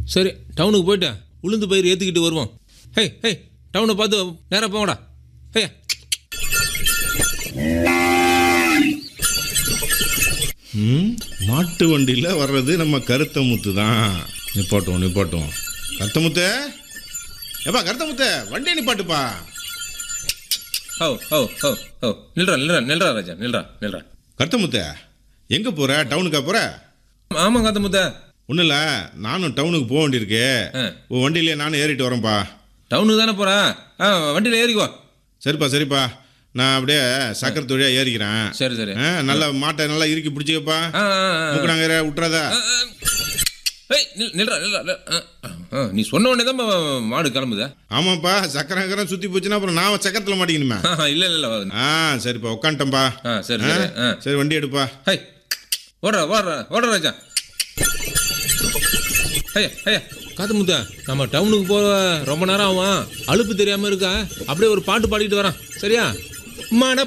சரி டவுனுக்கு போயிட்டு உளுந்து பயிர் ஏற்றிக்கிட்டு வருவோம் ஹே ஹே டவுனை பார்த்து நேராக போங்கடா ஹே ம் மாட்டு வண்டியில் வர்றது நம்ம கருத்த முத்து தான் நிப்பாட்டுவோம் நிப்பாட்டுவோம் கருத்த முத்து ஏப்பா கருத்த முத்து வண்டியை நிப்பாட்டுப்பா ஹோ ஹோ ஹோ ஹோ நில்றா நில்றா நில்றா ராஜா நில்றா நில்றா கருத்த முத்து எங்கே போகிற டவுனுக்கா போகிற ஆமாம் காத்த முத்த ஒன்றும் இல்லை நானும் டவுனுக்கு போக வேண்டியிருக்கு ஆ. உன் வண்டியிலே நானும் ஏறிட்டு வரேன்ப்பா டவுனுக்கு தானே போகிறா ஆ வண்டியில் ஏறிக்குவா சரிப்பா சரிப்பா நான் அப்படியே சக்கரை தொழிலாக ஏறிக்கிறேன் சரி சரி ஆ, நல்லா மாட்டை நல்லா இறுக்கி பிடிச்சிக்கப்பா ஆ ஆ, ஆ. முக்கடாங்க விட்டுறாதா ஆ, ஆ. ஏய் நில் நில்றா நில்றா நில். ஆ, ஆ, ஆ, நீ சொன்ன உடனே தான் மா- மாடு கிளம்புதா ஆமாப்பா சக்கரை சக்கரம் சுற்றி போச்சுன்னா அப்புறம் நான் சக்கரத்தில் மாட்டிக்கணுமே இல்லை இல்லை இல்லை ஆ சரிப்பா உட்காந்துட்டேன்ப்பா ஆ சரி சரி ஆ சரி வண்டி எடுப்பா ஹை ஓடுறா ஓடுறா ஓடுறா ராஜா ஐயா ஐயா காத்து முத்த நம்ம டவுனுக்கு போக ரொம்ப நேரம் ஆகும் அலுப்பு தெரியாம இருக்கா அப்படியே ஒரு பாட்டு பாடிட்டு வரான் சரியா மன